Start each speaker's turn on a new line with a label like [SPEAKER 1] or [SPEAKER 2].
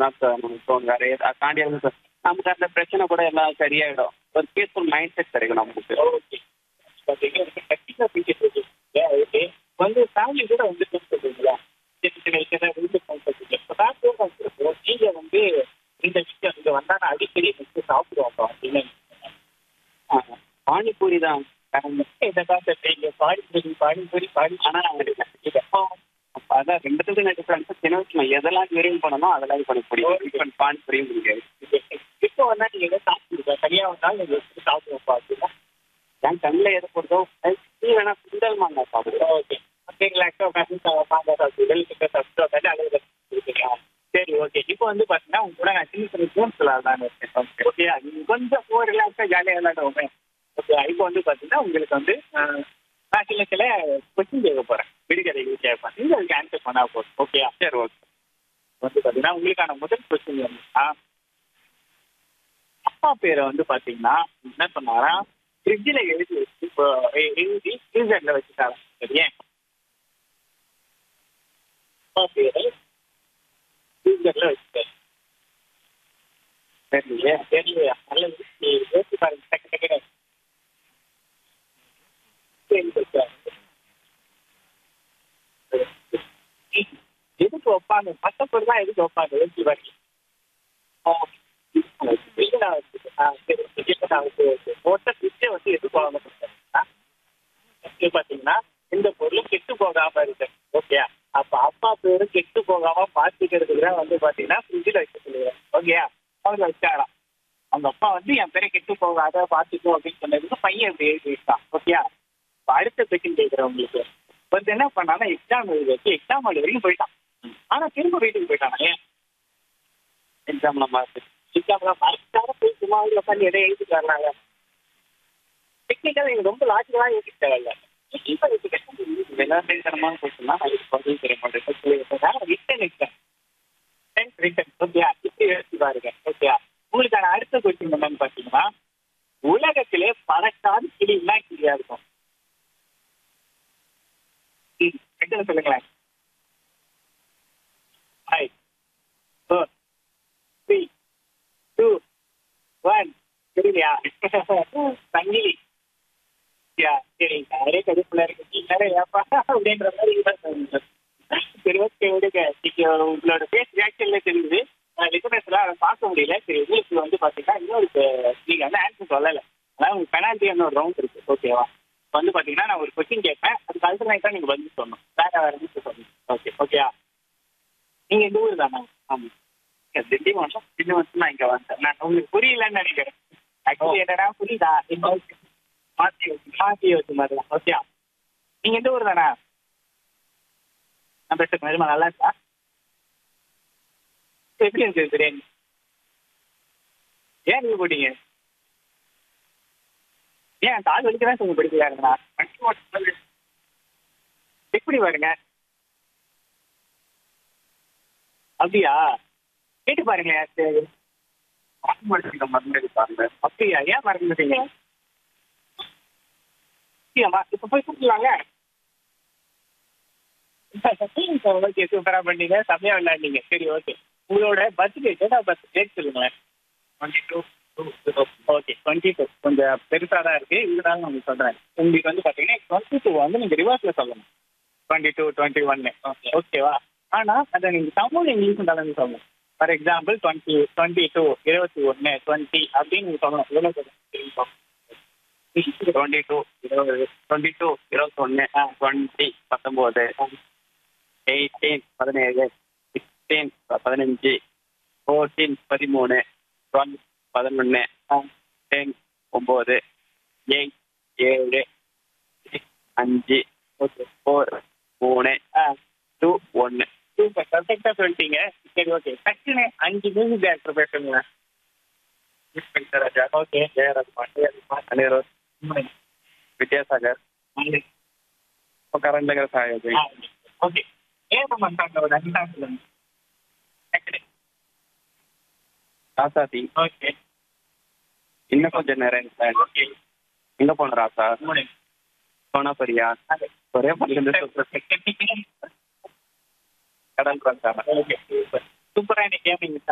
[SPEAKER 1] தான் சார் நமக்கு தோணும் வேற எது அதை தாண்டி எதுவும் சார் நமக்கு அந்த பிரச்சனை கூட எல்லாம் சரியாயிடும் ஒரு பீஸ்ஃபுல் மைண்ட் செட் கிடைக்கும் நமக்கு
[SPEAKER 2] ஓகே பார்த்தீங்கன்னா கண்டிப்பாக பேசிட்டு இருக்கீங்க ஓகே வந்து ஃபேமிலி கூட வந்து சொல்றீங்களா சின்ன சின்ன விஷயம் வந்து சொல்றீங்க இப்போ ஃபேமிலியோட வந்துருக்கோம் நீங்க வந்து இந்த விஷயம் இங்க வந்தா நான் அடிக்கடி வந்து சாப்பிடுவோம்ப்பா அப்படின்னு
[SPEAKER 1] ஆ, பானிபூரி தான்
[SPEAKER 2] இந்த கான்செப்ட் நீங்க பானிபூரி பானிபூரி பானி ஆனா
[SPEAKER 1] அப்போ அதான் ரெண்டுத்துக்கும் நான் டிஃபரன்ஸ் சின்ன வயசுல எதெல்லாம் விரும்பி பண்ணணுமோ அதெல்லாம் பண்ண பிடிக்கும் இப்போ பானிபூரியும் பிடிக்காது
[SPEAKER 2] இப்போ வந்தா நீங்க எதாவது சாப்பிடுங்க சரியா வந்தாலும் நீங்க எடுத்து சாப்பிடுவோம்ப்பா அப்படின்னா
[SPEAKER 1] என் கண்ணில் எது போடுதோ நீ வேணா சுண்டல் மாங்காய் சாப்பிடுவோம்
[SPEAKER 2] ஓகே ஓகே ரிலாக்ஸாக உட்காந்து மாங்காய் சாப்பிட்டு வெள்ளிக்கிட்ட சாப்பிட்டு உட்காந்து அழகு இருக்கீங்க சரி ஓகே இப்போ வந்து பார்த்தீங்கன்னா உங்க கூட நான் சின்ன சின்ன கேம்ஸ் விளாடலான்னு இருக்கேன் ஓகே நீங்க கொஞ்சம் ஓ ரிலாக்ஸாக ஜாலியாக விளாடுவோமே ஓகே இப்போ வந்து பார்த்தீங்கன்னா உங்களுக்கு வந்து ஆஹ், நான் சில சில கொஸ்டின் கேட்க போகிறேன் விடுகதைகள் கேட்பேன் நீங்கள் அதுக்கு ஆன்சர் பண்ணா போதும் ஓகே
[SPEAKER 1] சரி ஓகே
[SPEAKER 2] வந்து பார்த்தீங்கன்னா உங்களுக்கான முதல் கொஸ்டின் வந்து அப்பா பேரை வந்து பார்த்தீங்கன்னா என்ன சொன்னாரா ஃப்ரிட்ஜில் எழுதி வச்சு இப்போ எ- எழுதி ஃப்ரீசரில் வச்சுட்டாங்க சரியா அப்பா பேரை ஃப்ரீசரில் வச்சுட்டாரு தெரியலையே தெரியலையா நல்லது நீ யோசிச்சு பாருங்க டக்கு டக்குன்னு சரி, சரி. எதுக்கு வைப்பாங்க மற்ற பொருள் தான் எதுக்கு வைப்பாங்க யோசிச்சு பாருங்க பாத்தீங்கன்னா இந்த பொருள் கெட்டு போகாம இருக்கு ஓகே அப்ப அப்பா பேரு கெட்டு போகாம பாத்துக்கிறதுக்கு தான் வந்து பாத்தீங்கன்னா ஃப்ரிட்ஜில் வைக்க சொல்லுவேன் ஓகேயா அவங்க வச்சாராம் அவங்க அப்பா வந்து என் பேரை கெட்டு போகாத பாத்துக்கோ அப்படின்னு சொன்னதுக்கு பையன் இப்படி எழுதி வச்சான் ஓகேயா இப்ப அடுத்த கொஸ்டின் கேட்கிறேன் உங்களுக்கு வந்து என்ன பண்ணானா எக்ஸாம் எழுதி வச்சு எக்ஸாம் எழுதி வரைக்கும் போயிட்டான் ஆனா திரும்ப வீட்டுக்கு போயிட்டான் ஏன்
[SPEAKER 1] எக்ஸாம்ல மார்க்
[SPEAKER 2] எக்ஸாம்ல மார்க்ஸாக போய் சும்மா உட்காந்து எதை எழுதிட்டு வர்றாங்க டெக்னிக்கலா நீங்க ரொம்ப லாஜிக்கலா யோசிக்க தேவையில்ல இப்ப
[SPEAKER 1] விளையாட்டுத்தனமான கொஸ்டின்னா அதுக்கு பதில் தெரிய மாட்டேங்குது
[SPEAKER 2] ரிட்டன் எக்ஸாம் ரிட்டன் ஓகேயா இப்படி யோசிச்சு பாருங்க ஓகேயா உங்களுக்கான அடுத்த கொஸ்டின் என்னன்னு பாத்தீங்கன்னா உலகத்திலே பறக்காத கிளின்னா கிளியா இருக்கும் ம், எத்தனை சொல்லுங்களேன் five four three two one சரியா சங்கிலி யா சரி நிறைய கருப்புல இருக்கு நிறைய ஏப்பா அப்படின்ற மாதிரி இதுதான் சொல்லுங்க. சரி ஓகே விடுங்க நீங்க உங்களோட ஃபேஸ் ரியாக்ஷன்ல தெரியுது லிசனஸ்ல அதை பார்க்க முடியல சரி உங்களுக்கு வந்து பாத்தீங்கன்னா இன்னொரு பே- நீங்க வந்து ஆன்சர் சொல்லல அதாவது உங்களுக்கு பெனால்ட்டி இன்னொரு ரவுண்ட் இருக்கு ஓகேவா இப்ப வந்து பாத்தீங்கன்னா நான் ஒரு கொஸ்டின் கேட்பேன் அதுக்கு ஆல்டர்னேட்டா நீங்க பதில் சொல்லணும் வேற வேற ஆன்சர் சொல்லணும் ஓகே ஓகேயா நீங்க இந்த ஊர் தானே ஆமா
[SPEAKER 1] திண்டிவனம் சின்ன வருஷம் நான் இங்க வந்தேன்
[SPEAKER 2] நான் உங்களுக்கு புரியலன்னு நினைக்கிறேன் ஆக்சுவலி என்னடா புரியுதா இந்த மாத்தி வச்சு மாத்தி வச்சு மாதிரி தான் ஓகே நீங்க எந்த ஊர் தானே நான் பேசுறது நிஜமா நல்லா இருக்கா எப்படி இருக்கு பிரியாணி ஏன் நீங்க போட்டீங்க ஏன் கால் வலிக்க தான் சொல்லுங்க பிடிக்கலாருங்கண்ணா எப்படி வருங்க அப்படியா கேட்டு பாருங்க யாருக்கு
[SPEAKER 1] ஆட்டோமேட்டிக் மருந்து எடுப்பாங்க
[SPEAKER 2] அப்படியா ஏன் மறந்துட்டீங்க அப்படியாம்மா இப்ப போய் கூப்பிடலாங்க ஓகே சூப்பரா பண்ணீங்க செம்மையா விளையாண்டீங்க சரி ஓகே உங்களோட birthday date of birth date சொல்லுங்களேன் twenty two okay twenty two கொஞ்சம் பெருசா தான் இருக்கு இருந்தாலும் நான் சொல்றேன் உங்களுக்கு வந்து பாத்தீங்கன்னா டுவெண்ட்டி டூ வந்து நீங்க ரிவர்ஸ்ல சொல்லணும் டுவெண்ட்டி டூ டுவெண்ட்டி ஒன்னு ஓகேவா ஆனா அதை நீங்க தமிழ் இங்கிலீஷும் கலந்து சொல்லணும் for example twenty twenty two இருபத்தி ஒன்னு டுவெண்ட்டி அப்படின்னு நீங்க சொல்லணும் எவ்வளவு சொல்லணும்
[SPEAKER 1] டுவெண்ட்டி டூ இருபது டுவெண்ட்டி டூ இருபத்தொன்னு டுவெண்ட்டி பத்தொம்போது எயிட்டீன் பதினேழு சிக்ஸ்டீன் பதினஞ்சு ஃபோர்டீன் பதிமூணு டுவெல் பதினொன்று டென் ஒம்பது எயிட் ஏழு six, அஞ்சு
[SPEAKER 2] ஓகே
[SPEAKER 1] ஃபோர் மூணு
[SPEAKER 2] ஆ
[SPEAKER 1] டூ ஒன்று
[SPEAKER 2] சூப்பர் பர்ஃபெக்டா சொல்லிட்டீங்க சரி ஓகே டக்குன்னு அஞ்சு மியூசிக் டேரக்டர் பேசுங்க
[SPEAKER 1] ராஜா
[SPEAKER 2] ஓகே
[SPEAKER 1] ஜெயராஜ் அனிருத் வித்யாசாகர் கரண்ட் நகர் சாயஜி
[SPEAKER 2] ஓகே ஏன் நம்ம சாங்க ஒரு அஞ்சு சாங் சொல்லுங்க டக்குனு
[SPEAKER 1] ராசாதி
[SPEAKER 2] ஓகே
[SPEAKER 1] இன்னும் கொஞ்சம் நேரம்
[SPEAKER 2] ஓகே
[SPEAKER 1] எங்க போன ராசா
[SPEAKER 2] மூணு
[SPEAKER 1] போனா சரியா ஒரே பள்ளியிலிருந்து கடல் ராசா
[SPEAKER 2] ஓகே சூப்பர் சூப்பரா இன்னைக்கு கேமிங்